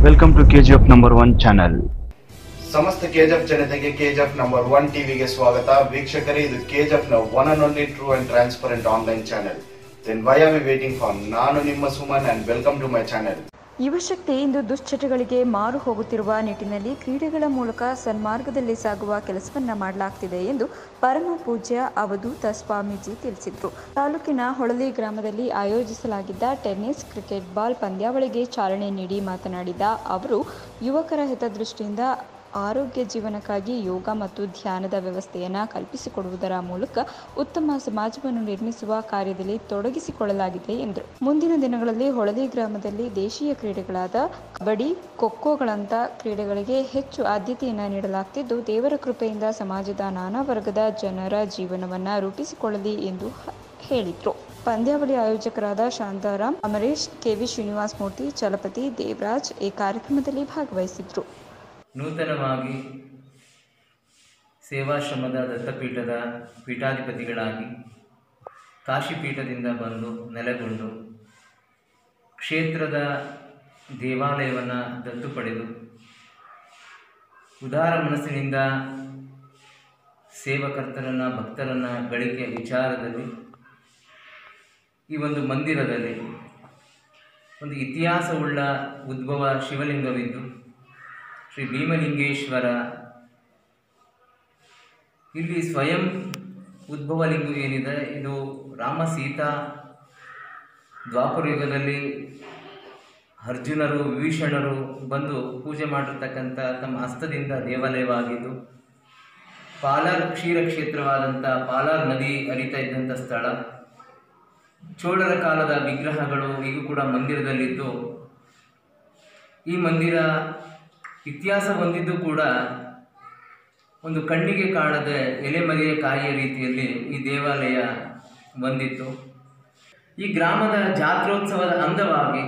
Welcome to KGF number one channel. ಸಮಸ್ತ ಕೆಜಿಎಫ್ ಜನತೆಗೆ KGF number one ಟಿವಿಗೆ ಸ್ವಾಗತ ವೀಕ್ಷಕರೇ ಇದು ಕೆಜಿಎಫ್ ನ one and only true and transparent online channel then why are we waiting for ನಾನು ನಿಮ್ಮ Suman and welcome to my channel ಯುವಶಕ್ತಿ ಇಂದು ದುಶ್ಚಟಗಳಿಗೆ ಮಾರು ಹೋಗುತ್ತಿರುವ ನಿಟ್ಟಿನಲ್ಲಿ ಕ್ರೀಡೆಗಳ ಮೂಲಕ ಸನ್ಮಾರ್ಗದಲ್ಲಿ ಸಾಗುವ ಕೆಲಸವನ್ನ ಮಾಡಲಾಗ್ತಿದೆ ಎಂದು ಪರಮ ಪೂಜ್ಯ ಅವಧೂತ ಸ್ವಾಮೀಜಿ ತಿಳಿಸಿದರು ತಾಲೂಕಿನ ಹೊಳಲಿ ಗ್ರಾಮದಲ್ಲಿ ಆಯೋಜಿಸಲಾಗಿದ್ದ ಟೆನ್ನಿಸ್ ಕ್ರಿಕೆಟ್ ಬಾಲ್ ಪಂದ್ಯಾವಳಿಗೆ ಚಾಲನೆ ನೀಡಿ ಮಾತನಾಡಿದ ಅವರು ಯುವಕರ ಹಿತದೃಷ್ಟಿಯಿಂದ ಆರೋಗ್ಯ ಜೀವನಕ್ಕಾಗಿ ಯೋಗ ಮತ್ತು ಧ್ಯಾನದ ವ್ಯವಸ್ಥೆಯನ್ನು ಕಲ್ಪಿಸಿಕೊಡುವುದರ ಮೂಲಕ ಉತ್ತಮ ಸಮಾಜವನ್ನು ನಿರ್ಮಿಸುವ ಕಾರ್ಯದಲ್ಲಿ ತೊಡಗಿಸಿಕೊಳ್ಳಲಾಗಿದೆ ಎಂದರು ಮುಂದಿನ ದಿನಗಳಲ್ಲಿ ಹೊಳಲಿ ಗ್ರಾಮದಲ್ಲಿ ದೇಶೀಯ ಕ್ರೀಡೆಗಳಾದ ಕಬಡ್ಡಿ ಖೋಖೋಗಳಂಥ ಕ್ರೀಡೆಗಳಿಗೆ ಹೆಚ್ಚು ಆದ್ಯತೆಯನ್ನು ನೀಡಲಾಗ್ತಿದ್ದು ದೇವರ ಕೃಪೆಯಿಂದ ಸಮಾಜದ ನಾನಾ ವರ್ಗದ ಜನರ ಜೀವನವನ್ನು ರೂಪಿಸಿಕೊಳ್ಳಲಿ ಎಂದು ಹ- ಹೇಳಿದರು ಪಂದ್ಯಾವಳಿ ಆಯೋಜಕರಾದ ಶಾಂತಾರಾಮ್ ಅಮರೇಶ್ ಕೆವಿ ಶ್ರೀನಿವಾಸ ಮೂರ್ತಿ ಚಲಪತಿ ದೇವರಾಜ್ ಈ ಕಾರ್ಯಕ್ರಮದಲ್ಲಿ ಭಾಗವಹಿಸಿದ್ರು ನೂತನವಾಗಿ ಸೇವಾಶ್ರಮದ ದತ್ತಪೀಠದ ಪೀಠಾಧಿಪತಿಗಳಾಗಿ ಕಾಶಿಪೀಠದಿಂದ ಬಂದು ನೆಲೆಗೊಂಡು ಕ್ಷೇತ್ರದ ದೇವಾಲಯವನ್ನು ದತ್ತು ಪಡೆದು ಉದಾರ ಮನಸ್ಸಿನಿಂದ ಸೇವಕರ್ತರನ್ನು ಭಕ್ತರನ್ನು ಗಳಿಕೆ ವಿಚಾರದಲ್ಲಿ ಈ ಒಂದು ಮಂದಿರದಲ್ಲಿ ಒಂದು ಇತಿಹಾಸವುಳ್ಳ ಉದ್ಭವ ಶಿವಲಿಂಗವಿದ್ದು ಶ್ರೀ ಭೀಮಲಿಂಗೇಶ್ವರ ಇಲ್ಲಿ ಸ್ವಯಂ ಉದ್ಭವ ಲಿಂಗ ಏನಿದೆ ಇದು ರಾಮ ಸೀತಾ ದ್ವಾಪರ ಯುಗದಲ್ಲಿ ಅರ್ಜುನರು ವಿಭೀಷಣರು ಬಂದು ಪೂಜೆ ಮಾಡಿರ್ತಕ್ಕಂಥ ತಮ್ಮ ಹಸ್ತದಿಂದ ದೇವಾಲಯವಾಗಿದ್ದು ಪಾಲಾರ್ ಕ್ಷೀರ ಕ್ಷೇತ್ರವಾದಂಥ ಪಾಲಾರ್ ನದಿ ಹರಿತಾ ಇದ್ದಂಥ ಸ್ಥಳ ಚೋಳರ ಕಾಲದ ವಿಗ್ರಹಗಳು ಈಗ ಕೂಡ ಮಂದಿರದಲ್ಲಿದ್ದು ಈ ಮಂದಿರ ಇತಿಹಾಸ ಹೊಂದಿದ್ದು ಕೂಡ ಒಂದು ಕಣ್ಣಿಗೆ ಕಾಣದೆ ಎಲೆಮರೆಯ ಕಾಯಿಯ ರೀತಿಯಲ್ಲಿ ಈ ದೇವಾಲಯ ಬಂದಿತ್ತು ಈ ಗ್ರಾಮದ ಜಾತ್ರೋತ್ಸವದ ಅಂಗವಾಗಿ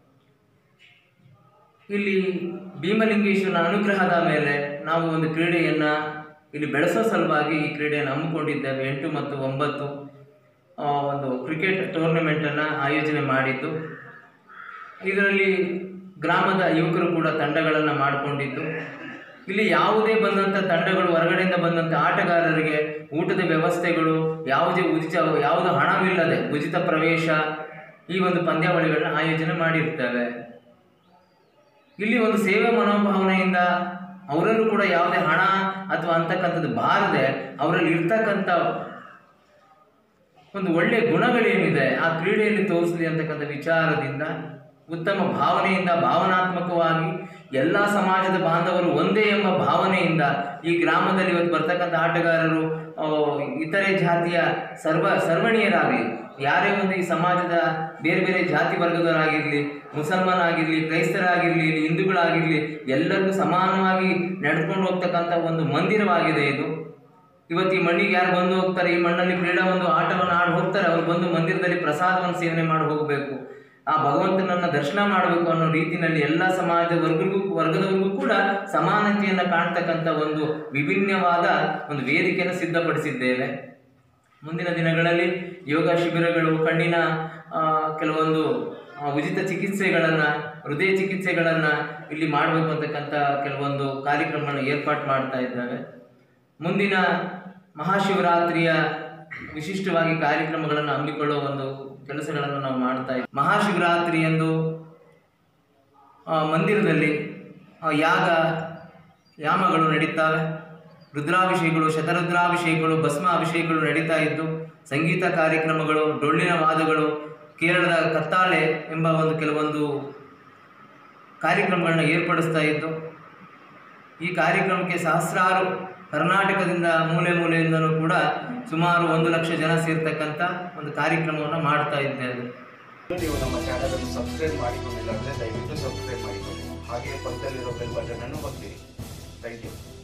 ಇಲ್ಲಿ ಭೀಮಲಿಂಗೇಶ್ವರನ ಅನುಗ್ರಹದ ಮೇಲೆ ನಾವು ಒಂದು ಕ್ರೀಡೆಯನ್ನು ಇಲ್ಲಿ ಬೆಳೆಸೋ ಸಲುವಾಗಿ ಈ ಕ್ರೀಡೆಯನ್ನು ಹಮ್ಮಿಕೊಂಡಿದ್ದೇವೆ ಎಂಟು ಮತ್ತು ಒಂಬತ್ತು ಆ, ಒಂದು ಕ್ರಿಕೆಟ್ ಟೂರ್ನಮೆಂಟನ್ನು ಆಯೋಜನೆ ಮಾಡಿದ್ದು ಇದರಲ್ಲಿ ಗ್ರಾಮದ ಯುವಕರು ಕೂಡ ತಂಡಗಳನ್ನು ಮಾಡಿಕೊಂಡಿದ್ದು ಇಲ್ಲಿ ಯಾವುದೇ ಬಂದಂಥ ತಂಡಗಳು ಹೊರಗಡೆಯಿಂದ ಬಂದಂಥ ಆಟಗಾರರಿಗೆ ಊಟದ ವ್ಯವಸ್ಥೆಗಳು ಯಾವುದೇ ಉಚಿತ ಯಾವುದು ಹಣವಿಲ್ಲದೆ ಉಚಿತ ಪ್ರವೇಶ ಈ ಒಂದು ಪಂದ್ಯಾವಳಿಗಳನ್ನ ಆಯೋಜನೆ ಮಾಡಿರ್ತೇವೆ ಇಲ್ಲಿ ಒಂದು ಸೇವೆ ಮನೋಭಾವನೆಯಿಂದ ಅವರಲ್ಲೂ ಕೂಡ ಯಾವುದೇ ಹಣ ಅಥವಾ ಅಂತಕ್ಕಂಥದ್ದು ಬಾರದೆ ಅವರಲ್ಲಿ ಇರ್ತಕ್ಕಂಥ ಒಂದು ಒಳ್ಳೆಯ ಗುಣಗಳೇನಿದೆ ಆ ಕ್ರೀಡೆಯಲ್ಲಿ ತೋರಿಸಲಿ ಅಂತಕ್ಕಂಥ ವಿಚಾರದಿಂದ ಉತ್ತಮ ಭಾವನೆಯಿಂದ ಭಾವನಾತ್ಮಕವಾಗಿ ಎಲ್ಲ ಸಮಾಜದ ಬಾಂಧವರು ಒಂದೇ ಎಂಬ ಭಾವನೆಯಿಂದ ಈ ಗ್ರಾಮದಲ್ಲಿ ಇವತ್ತು ಬರ್ತಕ್ಕಂಥ ಆಟಗಾರರು ಆ, ಇತರೆ ಜಾತಿಯ ಸರ್ವ ಸರ್ವಣೀಯರಾಗಲಿ ಯಾರೇ ಒಂದು ಈ ಸಮಾಜದ ಬೇರೆ ಬೇರೆ ಜಾತಿ ವರ್ಗದವರಾಗಿರಲಿ ಮುಸಲ್ಮಾನ್ ಆಗಿರಲಿ ಕ್ರೈಸ್ತರಾಗಿರಲಿ ಹಿಂದೂಗಳಾಗಿರಲಿ ಎಲ್ಲರಿಗೂ ಸಮಾನವಾಗಿ ನಡೆದುಕೊಂಡು ಹೋಗ್ತಕ್ಕಂಥ ಒಂದು ಮಂದಿರವಾಗಿದೆ ಇದು ಇವತ್ತು ಈ ಮಣ್ಣಿಗೆ ಯಾರು ಬಂದು ಹೋಗ್ತಾರೆ ಈ ಮಣ್ಣಲ್ಲಿ ಕ್ರೀಡಾ ಒಂದು ಆಟವನ್ನು ಆಡಿ ಹೋಗ್ತಾರೆ ಅವ್ರು ಬಂದು ಮಂದಿರದಲ್ಲಿ ಪ್ರಸಾದವನ್ನು ಸೇವನೆ ಮಾಡಿ ಹೋಗಬೇಕು ಆ ಭಗವಂತನನ್ನ ದರ್ಶನ ಮಾಡಬೇಕು ಅನ್ನೋ ರೀತಿಯಲ್ಲಿ ಎಲ್ಲ ಸಮಾಜದ ವರ್ಗರಿಗೂ ವರ್ಗದವರಿಗೂ ಕೂಡ ಸಮಾನತೆಯನ್ನು ಕಾಣ್ತಕ್ಕಂಥ ಒಂದು ವಿಭಿನ್ನವಾದ ಒಂದು ವೇದಿಕೆಯನ್ನು ಸಿದ್ಧಪಡಿಸಿದ್ದೇವೆ ಮುಂದಿನ ದಿನಗಳಲ್ಲಿ ಯೋಗ ಶಿಬಿರಗಳು ಕಣ್ಣಿನ ಆ, ಕೆಲವೊಂದು ಆ, ಉಚಿತ ಚಿಕಿತ್ಸೆಗಳನ್ನು ಹೃದಯ ಚಿಕಿತ್ಸೆಗಳನ್ನು ಇಲ್ಲಿ ಮಾಡಬೇಕು ಅಂತಕ್ಕಂಥ ಕೆಲವೊಂದು ಕಾರ್ಯಕ್ರಮಗಳನ್ನು ಏರ್ಪಾಡು ಮಾಡ್ತಾ ಇದ್ದಾವೆ ಮುಂದಿನ ಮಹಾಶಿವರಾತ್ರಿಯ ವಿಶಿಷ್ಟವಾಗಿ ಕಾರ್ಯಕ್ರಮಗಳನ್ನು ಹಮ್ಮಿಕೊಳ್ಳುವ ಒಂದು ಕೆಲಸಗಳನ್ನು ನಾವು ಮಾಡ್ತಾ ಇದ್ದೀವಿ ಮಹಾಶಿವರಾತ್ರಿಯಂದು ಆ, ಮಂದಿರದಲ್ಲಿ ಆ, ಯಾಗ ಯಾಮಗಳು ನಡೀತಾವೆ ರುದ್ರಾಭಿಷೇಕಗಳು ಶತರುದ್ರಾಭಿಷೇಕಗಳು ಭಸ್ಮ ಅಭಿಷೇಕಗಳು ನಡೀತಾ ಇದ್ದು ಸಂಗೀತ ಕಾರ್ಯಕ್ರಮಗಳು ಡೊಳ್ಳಿನ ವಾದಗಳು ಕೇರಳದ ಕತ್ತಾಳೆ ಎಂಬ ಒಂದು ಕೆಲವೊಂದು ಕಾರ್ಯಕ್ರಮಗಳನ್ನ ಏರ್ಪಡಿಸ್ತಾ ಇದ್ದು ಈ ಕಾರ್ಯಕ್ರಮಕ್ಕೆ ಸಹಸ್ರಾರು ಕರ್ನಾಟಕದಿಂದ ಮೂಲೆ ಮೂಲೆಯಿಂದಲೂ ಕೂಡ ಸುಮಾರು ಒಂದು ಲಕ್ಷ ಜನ ಸೇರ್ತಕ್ಕಂಥ ಒಂದು ಕಾರ್ಯಕ್ರಮವನ್ನು ಮಾಡ್ತಾ ಇದ್ದೇವೆ ನೀವು ನಮ್ಮ ಚಾನೆಲ್ ಅನ್ನು ಸಬ್ಸ್ಕ್ರೈಬ್ ಮಾಡಿಕೊಂಡಿಲ್ಲ ಅಂದರೆ ದಯವಿಟ್ಟು ಸಬ್ಸ್ಕ್ರೈಬ್ ಮಾಡಿಕೊಳ್ಳಿ ಹಾಗೆ ಪಕ್ಕದಲ್ಲಿರೋ ಬೆಲ್ ಬಟನ್ ಅನ್ನು ಒತ್ತಿರಿ ಥ್ಯಾಂಕ್ ಯು